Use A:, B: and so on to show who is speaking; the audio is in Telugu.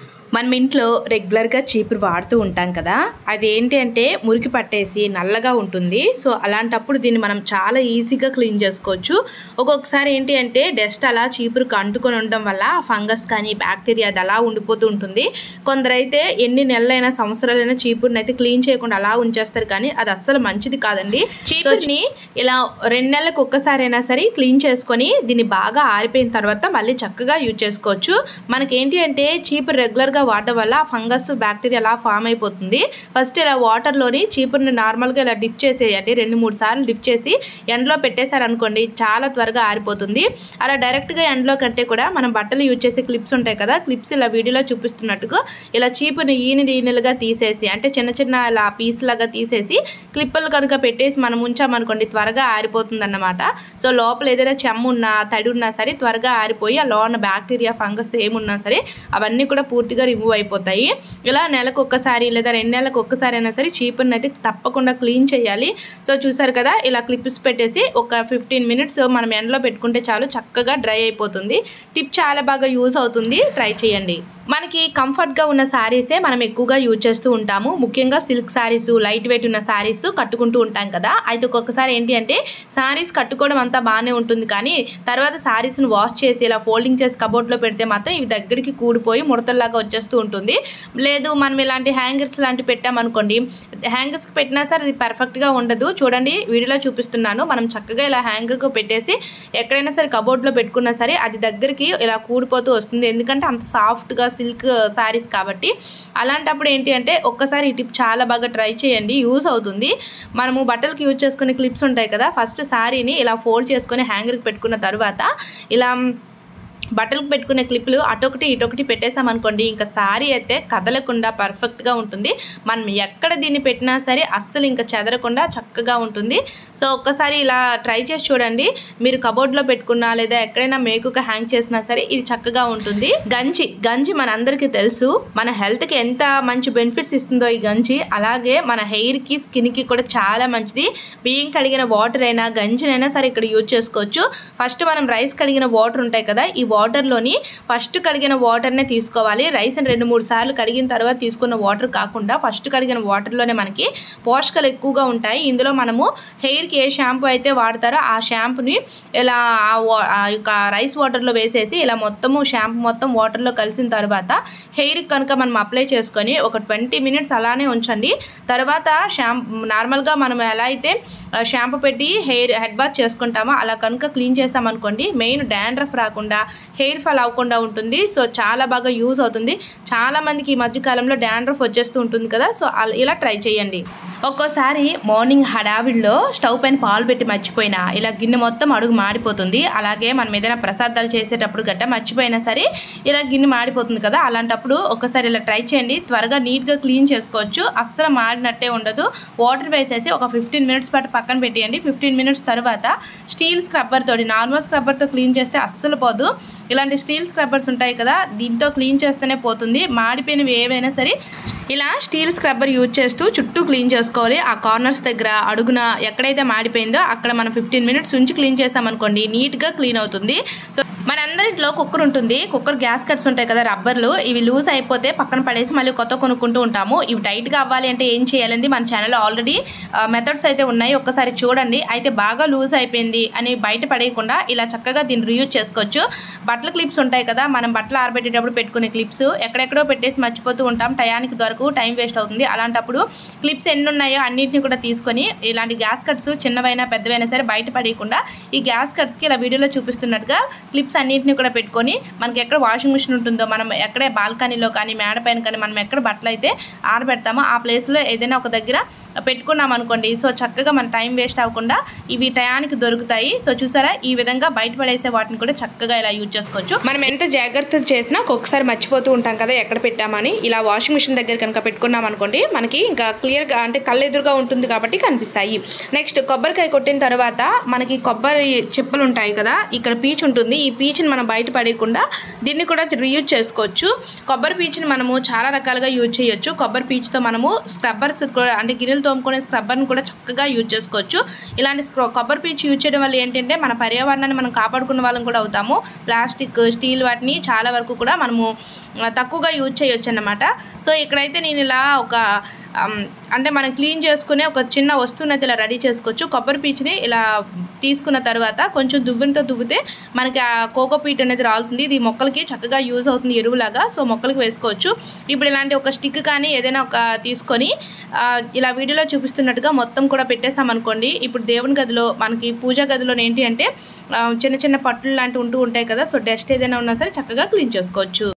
A: మనం ఇంట్లో రెగ్యులర్గా చీపురు వాడుతూ ఉంటాం కదా అది ఏంటి అంటే మురికి పట్టేసి నల్లగా ఉంటుంది సో అలాంటప్పుడు దీన్ని మనం చాలా ఈజీగా క్లీన్ చేసుకోవచ్చు ఒక్కొక్కసారి ఏంటి అంటే డస్ట్ అలా చీపురుకు అంటుకొని ఉండడం వల్ల ఫంగస్ కానీ బ్యాక్టీరియా అది అలా ఉండిపోతూ ఉంటుంది కొందరైతే ఎన్ని నెలలైనా సంవత్సరాలైనా చీపురుని అయితే క్లీన్ చేయకుండా అలా ఉంచేస్తారు కానీ అది అస్సలు మంచిది కాదండి చీపురుని ఇలా రెండు నెలలకు ఒక్కసారి అయినా సరే క్లీన్ చేసుకొని దీన్ని బాగా ఆరిపోయిన తర్వాత మళ్ళీ చక్కగా యూజ్ చేసుకోవచ్చు మనకేంటి అంటే చీపురు రెగ్యులర్గా వాడడం వల్ల ఆ ఫంగస్ బ్యాక్టీరియా అలా ఫామ్ అయిపోతుంది ఫస్ట్ ఇలా వాటర్లోని చీపురుని నార్మల్గా ఇలా డిప్ చేసేయండి రెండు మూడు సార్లు డిప్ చేసి ఎండలో పెట్టేశారనుకోండి చాలా త్వరగా ఆరిపోతుంది అలా డైరెక్ట్గా ఎండలో కంటే కూడా మనం బట్టలు యూజ్ చేసే క్లిప్స్ ఉంటాయి కదా క్లిప్స్ ఇలా వీడియోలో చూపిస్తున్నట్టుగా ఇలా చీపుని ఈనెలు ఈనెలుగా తీసేసి అంటే చిన్న చిన్న ఇలా పీస్ లాగా తీసేసి క్లిప్పులు కనుక పెట్టేసి మనం ఉంచామనుకోండి త్వరగా ఆరిపోతుంది అన్నమాట సో లోపల ఏదైనా చెమ్ము ఉన్నా తడి ఉన్నా సరే త్వరగా ఆరిపోయి ఆ లోన బ్యాక్టీరియా ఫంగస్ ఏమున్నా సరే అవన్నీ కూడా పూర్తిగా రిమూవ్ అయిపోతాయి ఇలా నెలకు ఒక్కసారి లేదా రెండు నెలలకు ఒక్కసారి అయినా సరే చీపుని అయితే తప్పకుండా క్లీన్ చేయాలి సో చూసారు కదా ఇలా క్లిప్స్ పెట్టేసి ఒక ఫిఫ్టీన్ మినిట్స్ మనం ఎండలో పెట్టుకుంటే చాలు చక్కగా డ్రై అయిపోతుంది టిప్ చాలా బాగా యూజ్ అవుతుంది ట్రై చేయండి మనకి కంఫర్ట్గా ఉన్న శారీసే మనం ఎక్కువగా యూజ్ చేస్తూ ఉంటాము ముఖ్యంగా సిల్క్ శారీస్ లైట్ వెయిట్ ఉన్న శారీస్ కట్టుకుంటూ ఉంటాం కదా అయితే ఒక్కొక్కసారి ఏంటి అంటే శారీస్ కట్టుకోవడం అంతా బాగానే ఉంటుంది కానీ తర్వాత శారీస్ని వాష్ చేసి ఇలా ఫోల్డింగ్ చేసి కబోర్డ్లో పెడితే మాత్రం ఇవి దగ్గరికి కూడిపోయి ముడతల్లాగా వచ్చేస్తూ ఉంటుంది లేదు మనం ఇలాంటి హ్యాంగర్స్ లాంటివి పెట్టామనుకోండి హ్యాంగర్స్కి పెట్టినా సరే అది పర్ఫెక్ట్గా ఉండదు చూడండి వీడియోలో చూపిస్తున్నాను మనం చక్కగా ఇలా హ్యాంగర్కి పెట్టేసి ఎక్కడైనా సరే కబోర్డ్లో పెట్టుకున్నా సరే అది దగ్గరికి ఇలా కూడిపోతూ వస్తుంది ఎందుకంటే అంత సాఫ్ట్గా సిల్క్ శారీస్ కాబట్టి అలాంటప్పుడు ఏంటి అంటే ఒక్కసారి ఈ టిప్ చాలా బాగా ట్రై చేయండి యూజ్ అవుతుంది మనము బట్టలకు యూజ్ చేసుకునే క్లిప్స్ ఉంటాయి కదా ఫస్ట్ శారీని ఇలా ఫోల్డ్ చేసుకొని హ్యాంగర్కి పెట్టుకున్న తర్వాత ఇలా బట్టలకు పెట్టుకునే క్లిప్లు అటొకటి ఇటొకటి పెట్టేసామనుకోండి ఇంకా శారీ అయితే కదలకుండా పర్ఫెక్ట్గా ఉంటుంది మనం ఎక్కడ దీన్ని పెట్టినా సరే అస్సలు ఇంకా చెదరకుండా చక్కగా ఉంటుంది సో ఒక్కసారి ఇలా ట్రై చేసి చూడండి మీరు కబోర్డ్లో పెట్టుకున్నా లేదా ఎక్కడైనా మేకుగా హ్యాంగ్ చేసినా సరే ఇది చక్కగా ఉంటుంది గంజి గంజి మనందరికీ తెలుసు మన హెల్త్కి ఎంత మంచి బెనిఫిట్స్ ఇస్తుందో ఈ గంజి అలాగే మన హెయిర్కి స్కిన్కి కూడా చాలా మంచిది బియ్యం కడిగిన వాటర్ అయినా గంజినైనా సరే ఇక్కడ యూజ్ చేసుకోవచ్చు ఫస్ట్ మనం రైస్ కడిగిన వాటర్ ఉంటాయి కదా ఈ వాటర్లోని ఫస్ట్ కడిగిన వాటర్నే తీసుకోవాలి రైస్ని రెండు మూడు సార్లు కడిగిన తర్వాత తీసుకున్న వాటర్ కాకుండా ఫస్ట్ కడిగిన వాటర్లోనే మనకి పోషకాలు ఎక్కువగా ఉంటాయి ఇందులో మనము హెయిర్కి ఏ షాంపూ అయితే వాడతారో ఆ షాంపూని ఇలా ఆ వా- ఆ యొక్క రైస్ వాటర్లో వేసేసి ఇలా మొత్తము షాంపూ మొత్తం వాటర్లో కలిసిన తర్వాత హెయిర్కి కనుక మనం అప్లై చేసుకొని ఒక ట్వంటీ మినిట్స్ అలానే ఉంచండి తర్వాత షాంపూ నార్మల్గా మనం ఎలా అయితే ఆ, షాంపూ పెట్టి హెయిర్ హెడ్ బాత్ చేసుకుంటామో అలా కనుక క్లీన్ చేసామనుకోండి మెయిన్ డాండ్రఫ్ రాకుండా హెయిర్ ఫాల్ అవ్వకుండా ఉంటుంది సో చాలా బాగా యూజ్ అవుతుంది చాలా మందికి ఈ మధ్య కాలంలో డాండ్రఫ్ వచ్చేస్తూ ఉంటుంది కదా సో అల- ఇలా ట్రై చేయండి ఒక్కోసారి మార్నింగ్ హడావిడిలో స్టవ్ పైన పాలు పెట్టి మర్చిపోయినా ఇలా గిన్నె మొత్తం అడుగు మాడిపోతుంది అలాగే మనం ఏదైనా ప్రసాదాలు చేసేటప్పుడు గట్ట మర్చిపోయినా సరే ఇలా గిన్నె మాడిపోతుంది కదా అలాంటప్పుడు ఒకసారి ఇలా ట్రై చేయండి త్వరగా నీట్గా క్లీన్ చేసుకోవచ్చు అస్సలు మాడినట్టే ఉండదు వాటర్ వేసేసి ఒక ఫిఫ్టీన్ మినిట్స్ పాటు పక్కన పెట్టేయండి ఫిఫ్టీన్ మినిట్స్ తర్వాత స్టీల్ స్క్రబ్బర్ తోటి నార్మల్ స్క్రబ్బర్తో క్లీన్ చేస్తే అస్సలు పోదు ఇలాంటి స్టీల్ స్క్రబ్బర్స్ ఉంటాయి కదా దీంతో క్లీన్ చేస్తేనే పోతుంది మాడిపోయినవి ఏవైనా సరే ఇలా స్టీల్ స్క్రబ్బర్ యూజ్ చేస్తూ చుట్టూ క్లీన్ చేసుకోవాలి ఆ కార్నర్స్ దగ్గర అడుగున ఎక్కడైతే మాడిపోయిందో అక్కడ మనం ఫిఫ్టీన్ మినిట్స్ ఉంచి క్లీన్ చేసామనుకోండి నీట్గా క్లీన్ అవుతుంది సో మనందరింట్లో కుక్కర్ ఉంటుంది కుక్కర్ గ్యాస్ కట్స్ ఉంటాయి కదా రబ్బర్లు ఇవి లూజ్ అయిపోతే పక్కన పడేసి మళ్ళీ కొత్త కొనుక్కుంటూ ఉంటాము ఇవి టైట్గా అవ్వాలి అంటే ఏం చేయాలండి మన ఛానల్లో ఆల్రెడీ మెథడ్స్ అయితే ఉన్నాయి ఒక్కసారి చూడండి అయితే బాగా లూజ్ అయిపోయింది అని బయట పడేయకుండా ఇలా చక్కగా దీన్ని రీయూజ్ చేసుకోవచ్చు బట్టల క్లిప్స్ ఉంటాయి కదా మనం బట్టలు ఆరబెట్టేటప్పుడు పెట్టుకునే క్లిప్స్ ఎక్కడెక్కడో పెట్టేసి మర్చిపోతూ ఉంటాం టయానికి దొరకు టైం వేస్ట్ అవుతుంది అలాంటప్పుడు క్లిప్స్ ఎన్ని ఉన్నాయో అన్నిటిని కూడా తీసుకొని ఇలాంటి గ్యాస్ కట్స్ చిన్నవైనా పెద్దవైనా సరే బయట పడేయకుండా ఈ గ్యాస్ కట్స్కి ఇలా వీడియోలో చూపిస్తున్నట్టుగా క్లిప్స్ అన్నిటిని కూడా పెట్టుకొని మనకి ఎక్కడ వాషింగ్ మిషన్ ఉంటుందో మనం ఎక్కడే బాల్కనీలో కానీ మేడ పైన కానీ మనం ఎక్కడ బట్టలు అయితే ఆరబెడతామో ఆ ప్లేస్లో ఏదైనా ఒక దగ్గర పెట్టుకున్నాం అనుకోండి సో చక్కగా మన టైం వేస్ట్ అవ్వకుండా ఇవి టయానికి దొరుకుతాయి సో చూసారా ఈ విధంగా బయట పడేసే వాటిని కూడా చక్కగా ఇలా యూజ్ చేసుకోవచ్చు మనం ఎంత జాగ్రత్త చేసినా ఒక్కొక్కసారి మర్చిపోతూ ఉంటాం కదా ఎక్కడ పెట్టామని ఇలా వాషింగ్ మిషన్ దగ్గర కనుక కనుక పెట్టుకున్నాం అనుకోండి మనకి ఇంకా క్లియర్గా అంటే కళ్ళు ఎదురుగా ఉంటుంది కాబట్టి కనిపిస్తాయి నెక్స్ట్ కొబ్బరికాయ కొట్టిన తర్వాత మనకి కొబ్బరి చిప్పలు ఉంటాయి కదా ఇక్కడ పీచు ఉంటుంది ఈ పీచుని మనం బయట పడేయకుండా దీన్ని కూడా రీయూజ్ చేసుకోవచ్చు కొబ్బరి పీచుని మనము చాలా రకాలుగా యూజ్ చేయొచ్చు కొబ్బరి పీచుతో మనము స్క్రబ్బర్స్ కూడా అంటే గిన్నెలు తోముకునే స్క్రబ్బర్ని కూడా చక్కగా యూజ్ చేసుకోవచ్చు ఇలాంటి స్క్రో- కొబ్బరి పీచు యూజ్ చేయడం వల్ల ఏంటంటే మన పర్యావరణాన్ని మనం కాపాడుకున్న వాళ్ళం కూడా అవుతాము ప్లాస్టిక్ స్టీల్ వాటిని చాలా వరకు కూడా మనము ఆ, తక్కువగా యూజ్ చేయొచ్చు అన్నమాట సో ఇక్కడైతే నేను ఇలా ఒక ఆమ్, అంటే మనం క్లీన్ చేసుకునే ఒక చిన్న వస్తువుని అయితే ఇలా రెడీ చేసుకోవచ్చు కొబ్బరి పీచుని ఇలా తీసుకున్న తర్వాత కొంచెం దువ్వెనతో దువ్వితే మనకి ఆ కోకో పీట్ అనేది రాలుతుంది ఇది మొక్కలకి చక్కగా యూజ్ అవుతుంది ఎరువులాగా సో మొక్కలకి వేసుకోవచ్చు ఇప్పుడు ఇలాంటి ఒక స్టిక్ కానీ ఏదైనా ఒక తీసుకొని ఆ, ఇలా వీడియోలో చూపిస్తున్నట్టుగా మొత్తం కూడా పెట్టేసామనుకోండి ఇప్పుడు దేవుని గదిలో మనకి పూజా గదిలో ఏంటి అంటే ఆ, చిన్న చిన్న పట్లు లాంటివి ఉంటూ ఉంటాయి కదా సో డస్ట్ ఏదైనా ఉన్నా సరే చక్కగా క్లీన్ చేసుకోవచ్చు